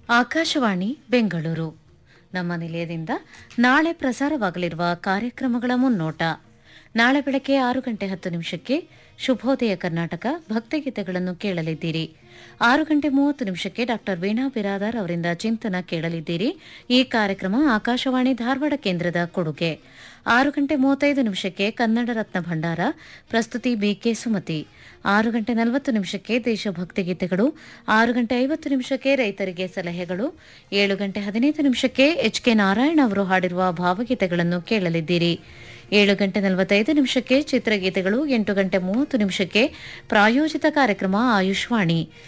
ಆಕಾಶವಾಣಿ ಬೆಂಗಳೂರು ನಮ್ಮ ನಿಲಯದಿಂದ ನಾಳೆ ಪ್ರಸಾರವಾಗಲಿರುವ ಕಾರ್ಯಕ್ರಮಗಳ ಮುನ್ನೋಟ ನಾಳೆ ಬೆಳಗ್ಗೆ ಆರು ಗಂಟೆ ಹತ್ತು ನಿಮಿಷಕ್ಕೆ ಶುಭೋದಯ ಕರ್ನಾಟಕ ಭಕ್ತಿಗೀತೆಗಳನ್ನು ಕೇಳಲಿದ್ದೀರಿ ಆರು ಗಂಟೆ ಮೂವತ್ತು ನಿಮಿಷಕ್ಕೆ ಡಾಕ್ಟರ್ ವೀಣಾ ಬಿರಾದಾರ್ ಅವರಿಂದ ಚಿಂತನ ಕೇಳಲಿದ್ದೀರಿ ಈ ಕಾರ್ಯಕ್ರಮ ಆಕಾಶವಾಣಿ ಧಾರವಾಡ ಕೇಂದ್ರದ ಕೊಡುಗೆ ಆರು ಗಂಟೆ ಮೂವತ್ತೈದು ನಿಮಿಷಕ್ಕೆ ಕನ್ನಡ ರತ್ನ ಭಂಡಾರ ಪ್ರಸ್ತುತಿ ಬಿಕೆ ಸುಮತಿ ಆರು ಗಂಟೆ ನಲವತ್ತು ನಿಮಿಷಕ್ಕೆ ದೇಶಭಕ್ತಿ ಗೀತೆಗಳು ಆರು ಗಂಟೆ ಐವತ್ತು ನಿಮಿಷಕ್ಕೆ ರೈತರಿಗೆ ಸಲಹೆಗಳು ಏಳು ಗಂಟೆ ಹದಿನೈದು ನಿಮಿಷಕ್ಕೆ ಎಚ್ ಕೆ ನಾರಾಯಣ ಅವರು ಹಾಡಿರುವ ಭಾವಗೀತೆಗಳನ್ನು ಕೇಳಲಿದ್ದೀರಿ ಏಳು ಗಂಟೆ ನಲವತ್ತೈದು ನಿಮಿಷಕ್ಕೆ ಚಿತ್ರಗೀತೆಗಳು ಎಂಟು ಗಂಟೆ ಮೂವತ್ತು ನಿಮಿಷಕ್ಕೆ ಪ್ರಾಯೋಜಿತ ಕಾರ್ಯಕ್ರಮ ಆಯುಷ್ವಾಣಿ